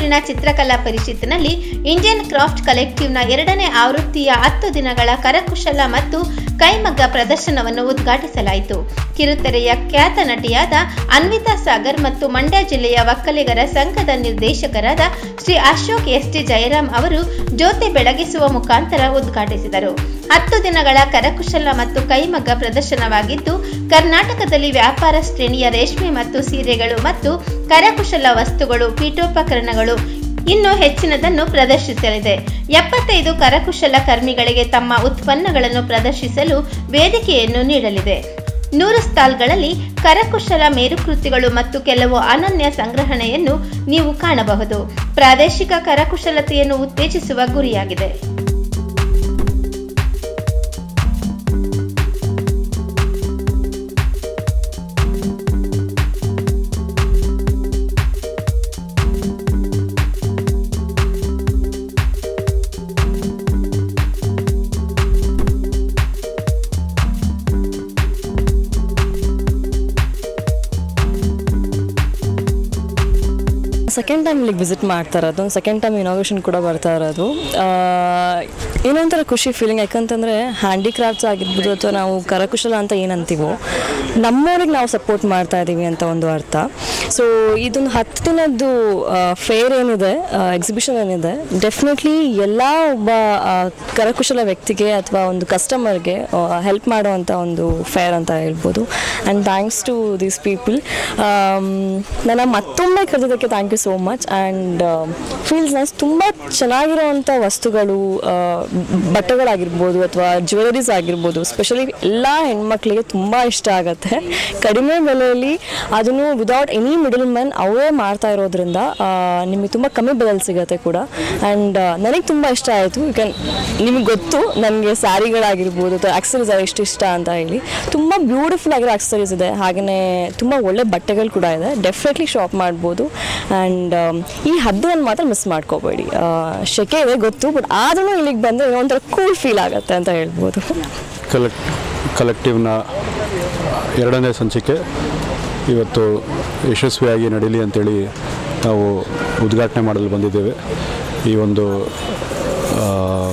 ಬೆಂಗಳೂರಿನ ಚಿತ್ರಕಲಾ ಪರಿಷತ್ತಿನಲ್ಲಿ ಇಂಡಿಯನ್ ಕ್ರಾಫ್ಟ್ ಕಲೆಕ್ಟಿವ್ನ ಎರಡನೇ ಆವೃತ್ತಿಯ ಹತ್ತು ದಿನಗಳ ಕರಕುಶಲ ಮತ್ತು ಕೈಮಗ್ಗ ಪ್ರದರ್ಶನವನ್ನು ಉದ್ಘಾಟಿಸಲಾಯಿತು ಕಿರುತೆರೆಯ ಖ್ಯಾತ ನಟಿಯಾದ ಅನ್ವಿತಾ ಸಾಗರ್ ಮತ್ತು ಮಂಡ್ಯ ಜಿಲ್ಲೆಯ ಒಕ್ಕಲಿಗರ ಸಂಘದ ನಿರ್ದೇಶಕರಾದ ಶ್ರೀ ಅಶೋಕ್ ಎಸ್ ಟಿ ಜಯರಾಮ್ ಅವರು ಜ್ಯೋತಿ ಬೆಳಗಿಸುವ ಮುಖಾಂತರ ಉದ್ಘಾಟಿಸಿದರು ಹತ್ತು ದಿನಗಳ ಕರಕುಶಲ ಮತ್ತು ಕೈಮಗ್ಗ ಪ್ರದರ್ಶನವಾಗಿದ್ದು ಕರ್ನಾಟಕದಲ್ಲಿ ವ್ಯಾಪಾರ ಶ್ರೇಣಿಯ ರೇಷ್ಮೆ ಮತ್ತು ಸೀರೆಗಳು ಮತ್ತು ಕರಕುಶಲ ವಸ್ತುಗಳು ಪೀಠೋಪಕರಣಗಳು ಇನ್ನು ಹೆಚ್ಚಿನದನ್ನು ಪ್ರದರ್ಶಿಸಲಿದೆ ಎಪ್ಪತ್ತೈದು ಕರಕುಶಲ ಕರ್ಮಿಗಳಿಗೆ ತಮ್ಮ ಉತ್ಪನ್ನಗಳನ್ನು ಪ್ರದರ್ಶಿಸಲು ವೇದಿಕೆಯನ್ನು ನೀಡಲಿದೆ ನೂರು ಸ್ಟಾಲ್ಗಳಲ್ಲಿ ಕರಕುಶಲ ಮೇರುಕೃತಿಗಳು ಮತ್ತು ಕೆಲವು ಅನನ್ಯ ಸಂಗ್ರಹಣೆಯನ್ನು ನೀವು ಕಾಣಬಹುದು ಪ್ರಾದೇಶಿಕ ಕರಕುಶಲತೆಯನ್ನು ಉತ್ತೇಜಿಸುವ ಗುರಿಯಾಗಿದೆ ಸೆಕೆಂಡ್ ಟೈಮ್ ಇಲ್ಲಿಗೆ ವಿಸಿಟ್ ಮಾಡ್ತಾ ಇರೋದು ಒಂದು ಸೆಕೆಂಡ್ ಟೈಮ್ ಇನೋವೇಷನ್ ಕೂಡ ಬರ್ತಾ ಇರೋದು ಆ, ಏನೋ ಒಂಥರ ಖುಷಿ ಫೀಲಿಂಗ್ ಯಾಕಂತಂದರೆ ಹ್ಯಾಂಡಿಕ್ರಾಫ್ಟ್ಸ್ ಆಗಿರ್ಬೋದು ಅಥವಾ ನಾವು ಕರಕುಶಲ ಅಂತ ಏನಂತೀವೋ ನಮ್ಮವ್ರಿಗೆ ನಾವು ಸಪೋರ್ಟ್ ಮಾಡ್ತಾ ಇದ್ದೀವಿ ಅಂತ ಒಂದು ಅರ್ಥ ಸೊ ಇದೊಂದು ಹತ್ತು ದಿನದ್ದು ಫೇರ್ ಏನಿದೆ ಎಕ್ಸಿಬಿಷನ್ ಏನಿದೆ ಡೆಫಿನೆಟ್ಲಿ ಎಲ್ಲ ಒಬ್ಬ ಆ, ಕರಕುಶಲ ವ್ಯಕ್ತಿಗೆ ಅಥವಾ ಒಂದು ಕಸ್ಟಮರ್ಗೆ ಹೆಲ್ಪ್ ಮಾಡುವಂಥ ಒಂದು ಫೇರ್ ಅಂತ ಹೇಳ್ಬೋದು and thanks to these people ನನ್ನ ಮತ್ತೊಮ್ಮೆ ಕರೆದಿದ್ದಕ್ಕೆ thank you so much and feels nice ತುಂಬ ಚೆನ್ನಾಗಿರೋವಂಥ ವಸ್ತುಗಳು ಆ, ಬಟ್ಟೆಗಳಾಗಿರ್ಬೋದು ಅಥವಾ ಜ್ಯುವೆಲರೀಸ್ ಆಗಿರ್ಬೋದು ಸ್ಪೆಷಲಿ ಎಲ್ಲ ಹೆಣ್ಮಕ್ಳಿಗೆ ತುಂಬ ಇಷ್ಟ ಆಗುತ್ತೆ ಕಡಿಮೆ ಬೆಲೆಯಲ್ಲಿ ಅದನ್ನು ವಿದೌಟ್ ಎನಿ ಮಿಡಲ್ ಮ್ಯಾನ್ ಅವರೇ ಮಾಡ್ತಾ ಇರೋದ್ರಿಂದ ಆ, ನಿಮಗೆ ತುಂಬ ಕಮ್ಮಿ ಬೆಲೆಯಲ್ಲಿ ಸಿಗುತ್ತೆ ಕೂಡ ಆ್ಯಂಡ್ ನನಗೆ ತುಂಬ ಇಷ್ಟ ಆಯಿತು ಯು ಕ್ಯಾನ್ ನಿಮಗೆ ಗೊತ್ತು ನನಗೆ ಸ್ಯಾರಿಗಳಾಗಿರ್ಬೋದು ಅಥವಾ ಆಕ್ಸರೀಸ್ ಎಷ್ಟು ಇಷ್ಟ ಅಂತ ಹೇಳಿ ತುಂಬ ಬ್ಯೂಟಿಫುಲ್ ಆಗಿರೋ ಆಕ್ಸರೀಸ್ ಇದೆ ಹಾಗೆಯೇ ತುಂಬ ಒಳ್ಳೆ ಬಟ್ಟೆಗಳು ಕೂಡ ಇದೆ ಡೆಫಿನೆಟ್ಲಿ ಶಾಪ್ ಮಾಡ್ಬೋದು ಆ್ಯಂಡ್ ಈ ಹದ್ದನ್ನು ಮಾತ್ರ ಮಿಸ್ ಮಾಡ್ಕೋಬೇಡಿ ಆ, ಶೆಕೆ ಇದೆ ಗೊತ್ತು ಬಟ್ ಆದ್ರೂ ಇಲ್ಲಿಗೆ ಬಂದರೆ ಏನೋ ಒಂಥರ ಕೂಲ್ ಫೀಲ್ ಆಗುತ್ತೆ ಅಂತ ಹೇಳ್ಬೋದು ಕಲೆಕ್ಟ್ ಕಲೆಕ್ಟಿವ್ನ ಎರಡನೇ ಸಂಚಿಕೆ ಇವತ್ತು ಯಶಸ್ವಿಯಾಗಿ ನಡೀಲಿ ಅಂತೇಳಿ ನಾವು ಉದ್ಘಾಟನೆ ಮಾಡಲು ಬಂದಿದ್ದೇವೆ ಈ ಒಂದು ಆ,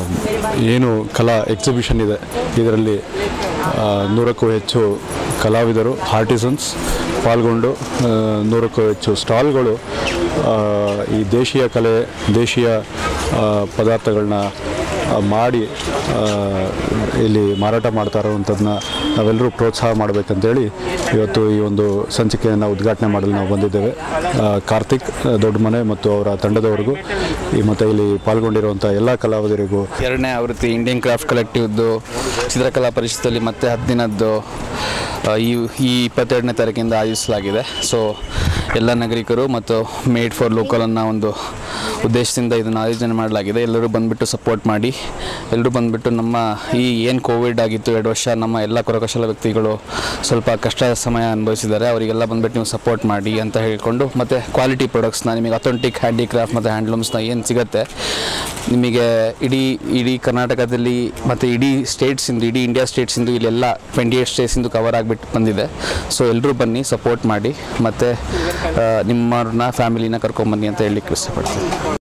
ಏನು ಕಲಾ ಎಕ್ಸಿಬಿಷನ್ ಇದೆ ಇದರಲ್ಲಿ ಆ, ನೂರಕ್ಕೂ ಹೆಚ್ಚು ಕಲಾವಿದರು ಆರ್ಟಿಸನ್ಸ್ ಪಾಲ್ಗೊಂಡು ಆ, ನೂರಕ್ಕೂ ಹೆಚ್ಚು ಸ್ಟಾಲ್ಗಳು ಆ, ಈ ದೇಶೀಯ ಕಲೆ ದೇಶೀಯ ಆ, ಪದಾರ್ಥಗಳನ್ನ ಆ, ಮಾಡಿ ಆ, ಇಲ್ಲಿ ಮಾರಾಟ ಮಾಡ್ತಾ ಇರೋವಂಥದ್ದನ್ನ ನಾವೆಲ್ಲರೂ ಪ್ರೋತ್ಸಾಹ ಮಾಡಬೇಕಂತೇಳಿ ಇವತ್ತು ಈ ಒಂದು ಸಂಚಿಕೆಯನ್ನು ಉದ್ಘಾಟನೆ ಮಾಡಲು ನಾವು ಬಂದಿದ್ದೇವೆ ಆ, ಕಾರ್ತಿಕ್ ಆ, ದೊಡ್ಡಮನೆ ಮತ್ತು ಅವರ ತಂಡದವರಿಗೂ ಈ ಮತ್ತು ಇಲ್ಲಿ ಪಾಲ್ಗೊಂಡಿರುವಂಥ ಎಲ್ಲ ಕಲಾವಿದರಿಗೂ ಎರಡನೇ ಆವೃತ್ತಿ ಇಂಡಿಯನ್ ಕ್ರಾಫ್ಟ್ ಕಲೆಕ್ಟಿವ್ದು ಚಿತ್ರಕಲಾ ಪರಿಷತ್ತಲ್ಲಿ ಮತ್ತೆ ಹತ್ತು ದಿನದ್ದು ಆ, ಈ ಈ ಇಪ್ಪತ್ತೆರಡನೇ ತಾರೀಕಿಂದ ಆಯೋಜಿಸಲಾಗಿದೆ ಸೊ ಎಲ್ಲ ನಾಗರಿಕರು ಮತ್ತು ಮೇಡ್ ಫಾರ್ ಲೋಕಲ್ ಅನ್ನೋ ಒಂದು ಉದ್ದೇಶದಿಂದ ಇದನ್ನು ಆಯೋಜನೆ ಮಾಡಲಾಗಿದೆ ಎಲ್ಲರೂ ಬಂದುಬಿಟ್ಟು ಸಪೋರ್ಟ್ ಮಾಡಿ ಎಲ್ಲರೂ ಬಂದುಬಿಟ್ಟು ನಮ್ಮ ಈ ಏನು ಕೋವಿಡ್ ಆಗಿತ್ತು ಎರಡು ವರ್ಷ ನಮ್ಮ ಎಲ್ಲ ಕರಕುಶಲ ವ್ಯಕ್ತಿಗಳು ಸ್ವಲ್ಪ ಕಷ್ಟ ಸಮಯ ಅನುಭವಿಸಿದ್ದಾರೆ ಅವರಿಗೆಲ್ಲ ಬಂದುಬಿಟ್ಟು ನೀವು ಸಪೋರ್ಟ್ ಮಾಡಿ ಅಂತ ಹೇಳಿಕೊಂಡು ಮತ್ತು ಕ್ವಾಲಿಟಿ ಪ್ರಾಡಕ್ಟ್ಸ್ನ ನಿಮಗೆ ಅಥೆಂಟಿಕ್ ಹ್ಯಾಂಡಿಕ್ರಾಫ್ಟ್ ಮತ್ತು ಹ್ಯಾಂಡ್ಲೂಮ್ಸ್ನ ಏನು ಸಿಗುತ್ತೆ ನಿಮಗೆ ಇಡೀ ಇಡೀ ಕರ್ನಾಟಕದಲ್ಲಿ ಮತ್ತು ಇಡೀ ಸ್ಟೇಟ್ಸಿಂದು ಇಡೀ ಇಂಡಿಯಾ ಸ್ಟೇಟ್ಸಿಂದು ಇಲ್ಲೆಲ್ಲ ಟ್ವೆಂಟಿ ಏಟ್ ಸ್ಟೇಟ್ಸಿಂದು ಕವರ್ ಆಗಿಬಿಟ್ಟು ಬಂದಿದೆ ಸೊ ಎಲ್ಲರೂ ಬನ್ನಿ ಸಪೋರ್ಟ್ ಮಾಡಿ ಮತ್ತು ನಿಮ್ಮವ್ರನ್ನ ಫ್ಯಾಮಿಲಿನ ಕರ್ಕೊಂಬನ್ನಿ ಅಂತ ಹೇಳಲಿಕ್ಕೆ ಇಷ್ಟಪಡ್ತೀನಿ